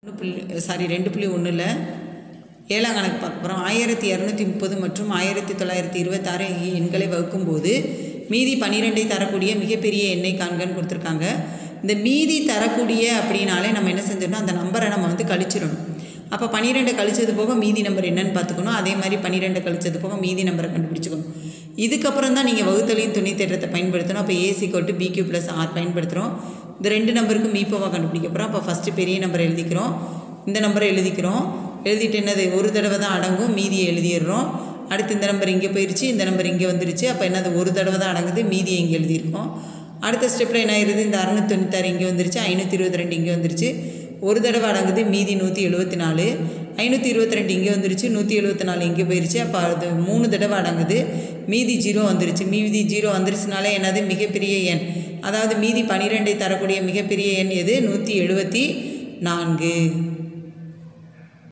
ஒன்று புள்ளி சாரி ரெண்டு புள்ளி ஒன்றில் ஏழாம் கணக்கு பார்க்க போகிறோம் ஆயிரத்தி இரநூத்தி முப்பது மற்றும் ஆயிரத்தி தொள்ளாயிரத்தி இருபத்தாறு ஆகிய எண்களை வகுக்கும்போது மீதி பன்னிரெண்டை தரக்கூடிய மிகப்பெரிய எண்ணை காண்கன்னு கொடுத்துருக்காங்க இந்த மீதி தரக்கூடிய அப்படின்னாலே நம்ம என்ன செஞ்சிடணும் அந்த நம்பரை நம்ம வந்து கழிச்சிடணும் அப்போ பன்னிரெண்டை கழிச்சது போக மீதி நம்பர் என்னன்னு பார்த்துக்கணும் அதே மாதிரி பன்னிரெண்டை கழிச்சது போக மீதி நம்பரை கண்டுபிடிச்சிக்கணும் இதுக்கப்புறம் தான் நீங்கள் வகுத்தலையும் துணை தேற்றத்தை பயன்படுத்தணும் அப்போ ஏசி கொட்டு பிக்யூ ப்ளஸ் ஆர் பயன்படுத்துகிறோம் இந்த ரெண்டு நம்பருக்கும் மீப்போவாக கண்டுபிடிக்க போகிறோம் அப்போ ஃபஸ்ட்டு பெரிய நம்பர் எழுதிக்கிறோம் இந்த நம்பரை எழுதிக்கிறோம் எழுதிட்டு என்னது ஒரு தடவை தான் அடங்கும் மீதியை எழுதிடுறோம் அடுத்து இந்த நம்பர் இங்கே போயிடுச்சு இந்த நம்பர் இங்கே வந்துருச்சு அப்போ என்னது ஒரு தடவை தான் அடங்குது மீதியை இங்கே எழுதியிருக்கோம் அடுத்த ஸ்டெப்பில் என்ன ஆயிருது இந்த அறுநூத்தி தொண்ணூத்தாறு இங்கே வந்துருச்சு ஐநூற்றி இருபத்தி ரெண்டு இங்கே வந்துருச்சு ஒரு தடவை அடங்குது மீதி நூற்றி எழுபத்தி நாலு ஐநூற்றி இருபத்தி ரெண்டு இங்கே வந்துருச்சு நூற்றி எழுபத்தி நாலு இங்கே போயிருச்சு அப்போ அது மூணு தடவை அடங்குது மீதி ஜீரோ வந்துருச்சு மீதி ஜீரோ வந்துருச்சுனாலே என்னது மிகப்பெரிய எண் அதாவது மீதி பன்னிரெண்டை தரக்கூடிய மிகப்பெரிய எண் எது நூற்றி எழுபத்தி நான்கு